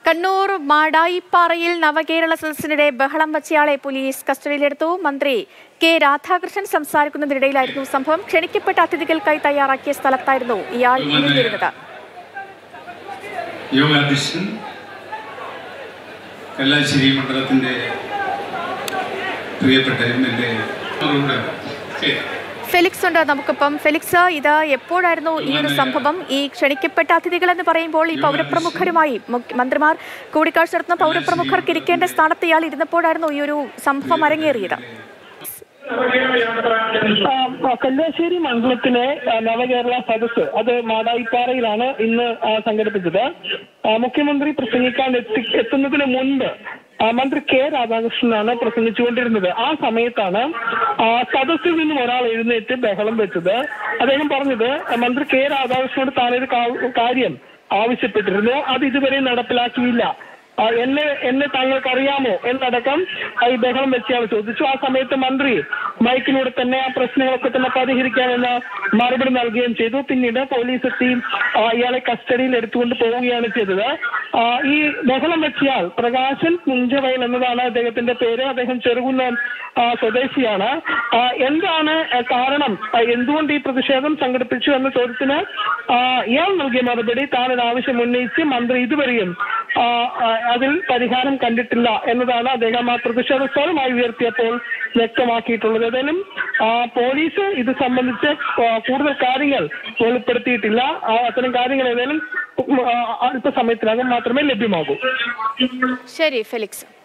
കണ്ണൂർ മാടായിപ്പാറയിൽ നവകേരള സദസ്സിനിടെ ബഹളം വച്ചയാളെ പോലീസ് കസ്റ്റഡിയിലെടുത്തു മന്ത്രി കെ രാധാകൃഷ്ണൻ സംസാരിക്കുന്നതിനിടയിലായിരുന്നു സംഭവം ക്ഷണിക്കപ്പെട്ട അതിഥികൾക്കായി തയ്യാറാക്കിയ സ്ഥലത്തായിരുന്നു ഇയാൾ ഇരുന്നിരുന്നത് യോഗാധ്യക്ഷൻ കല്ലാശ്ശേരി മണ്ഡലത്തിൻ്റെ പ്രിയപ്പെട്ട എം എൽ എ ഫെലിക്സ് ഉണ്ട് നമുക്കിപ്പം ഫെലിക്സ് ഇത് എപ്പോഴായിരുന്നു ഈ ഒരു സംഭവം ഈ ക്ഷണിക്കപ്പെട്ട അതിഥികൾ എന്ന് പറയുമ്പോൾ ഈ പൗരപ്രമുഖരുമായി മുഖ്യ- മന്ത്രിമാർ കൂടിക്കാഴ്ച നടത്തുന്ന പൗരപ്രമുഖർക്ക് ഇരിക്കേണ്ട സ്ഥാനത്ത് ഇയാൾ ഇരുന്നപ്പോഴായിരുന്നു ഈ ഒരു സംഭവം അരങ്ങേറിയത് ആ, കല്യാശ്ശേരി മണ്ഡലത്തിലെ ആ, നവകേരള സദസ്സ് അത് മാടായിപ്പാറയിലാണ് ഇന്ന് ആ, സംഘടിപ്പിച്ചത് ആ, മുഖ്യമന്ത്രി പ്രസംഗിക്കാൻ എത്തി എത്തുന്നതിന് മുൻപ് ആ, മന്ത്രി കെ രാധാകൃഷ്ണനാണ് പ്രസംഗിച്ചുകൊണ്ടിരുന്നത് ആ സമയത്താണ് ആ, സദസ്സിൽ നിന്നും ഒരാൾ എഴുന്നേറ്റ് ബഹളം വെച്ചത് അദ്ദേഹം പറഞ്ഞത് മന്ത്രി കെ രാധാകൃഷ്ണനോട് താനൊരു കാ- കാര്യം ആവശ്യപ്പെട്ടിരുന്നു അത് ഇതുവരെ നടപ്പിലാക്കിയില്ല ആ, എന്നെ എന്നെ താങ്കൾക്ക് അറിയാമോ എന്നടക്കം ആ, ഈ ബഹളം വെച്ചയാൾ ചോദിച്ചു ആ സമയത്ത് മന്ത്രി മൈക്കിലൂടെ തന്നെ ആ പ്രശ്നങ്ങളൊക്കെ തന്നെ പരിഹരിക്കാമെന്ന് മറുപടി നൽകുകയും ചെയ്തു പിന്നീട് പോലീസ് എത്തി ആ, ഇയാളെ കസ്റ്റഡിയിൽ എടുത്തുകൊണ്ട് പോവുകയാണ് ചെയ്തത് ആ, ഈ ബഹളം വെച്ചയാൾ പ്രകാശൻ പുഞ്ചവയൽ എന്നതാണ് അദ്ദേഹത്തിന്റെ പേര് അദ്ദേഹം ചെറുകുന്നം ആ, സ്വദേശിയാണ് ആ, എന്താണ് ആ, കാരണം ആ, എന്തുകൊണ്ട് ഈ പ്രതിഷേധം സംഘടിപ്പിച്ചു എന്ന ചോദ്യത്തിന് ആ, ഇയാൾ നൽകിയ മറുപടി താൻ ഒരു ആവശ്യം ഉന്നയിച്ച് മന്ത്രി ഇതുവരെയും ആ, ആ, അതിൽ പരിഹാരം കണ്ടിട്ടില്ല എന്നതാണ് അദ്ദേഹം ആ പ്രതിഷേധ സ്വരമായി ഉയർത്തിയപ്പോൾ വ്യക്തമാക്കിയിട്ടുള്ളത് ഏതായാലും ആ, പോലീസ് ഇത് സംബന്ധിച്ച് ആ, കൂടുതൽ കാര്യങ്ങൾ വെളിപ്പെടുത്തിയിട്ടില്ല ആ, അത്തരം കാര്യങ്ങൾ ഏതായാലും ഉം, ആ, അല്പസമയത്തിനകം മാത്രമേ ലഭ്യമാകൂ ശരി ഫെലിക്സ്